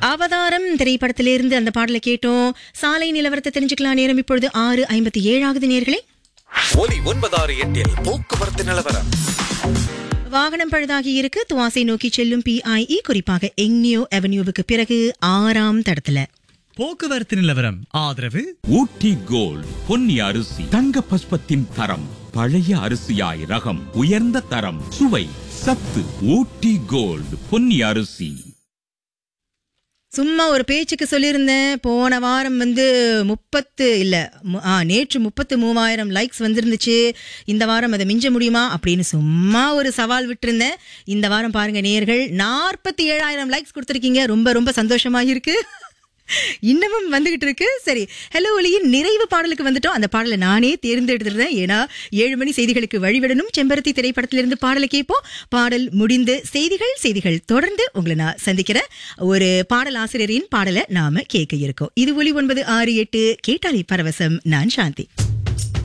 அவதாரம் திரைப்படத்திலிருந்து அந்த பாடலை கேட்டோம் சாலை நிலவரத்தை தெரிஞ்சுக்கலாம் நேரம் இப்பொழுது ஆறு ஐம்பத்தி ஏழாவது நேர்களே ஒலி ஒன்பதாறு எட்டில் போக்குவரத்து நிலவரம் வாகனம் பழுதாகி இருக்கு துவாசை நோக்கி செல்லும் பிஐஇ குறிப்பாக எங்னியோ அவென்யூவுக்கு பிறகு ஆறாம் தடத்துல போக்குவரத்து நிலவரம் ஆதரவு ஊட்டி கோல்ட் பொன்னி அரிசி தங்க பஸ்பத்தின் தரம் பழைய அரிசியாய் ரகம் உயர்ந்த தரம் சுவை சத்து ஊட்டி கோல்ட் பொன்னி அரிசி சும்மா ஒரு பேச்சுக்கு சொல்லியிருந்தேன் போன வாரம் வந்து முப்பத்து இல்ல மு- ஆ நேற்று முப்பத்து மூவாயிரம் லைக்ஸ் வந்திருந்துச்சு இந்த வாரம் அதை மிஞ்ச முடியுமா அப்படின்னு சும்மா ஒரு சவால் விட்டிருந்தேன் இந்த வாரம் பாருங்க நேயர்கள் நாற்பத்தி ஏழாயிரம் லைக்ஸ் கொடுத்துருக்கீங்க ரொம்ப ரொம்ப சந்தோஷமா இருக்கு இன்னமும் வந்துகிட்டு இருக்கு சரி ஹலோ ஒலியின் நிறைவு பாடலுக்கு வந்துட்டோம் அந்த பாடலை நானே தேர்ந்தெடுத்துருந்தேன் ஏன்னா ஏழு மணி செய்திகளுக்கு வழிவிடணும் செம்பருத்தி திரைப்படத்திலிருந்து பாடலை கேட்போம் பாடல் முடிந்து செய்திகள் செய்திகள் தொடர்ந்து உங்களை நான் சந்திக்கிறேன் ஒரு பாடல் ஆசிரியரின் பாடலை நாம கேட்க இருக்கோம் இது ஒலி ஒன்பது ஆறு எட்டு கேட்டாலி பரவசம் நான் சாந்தி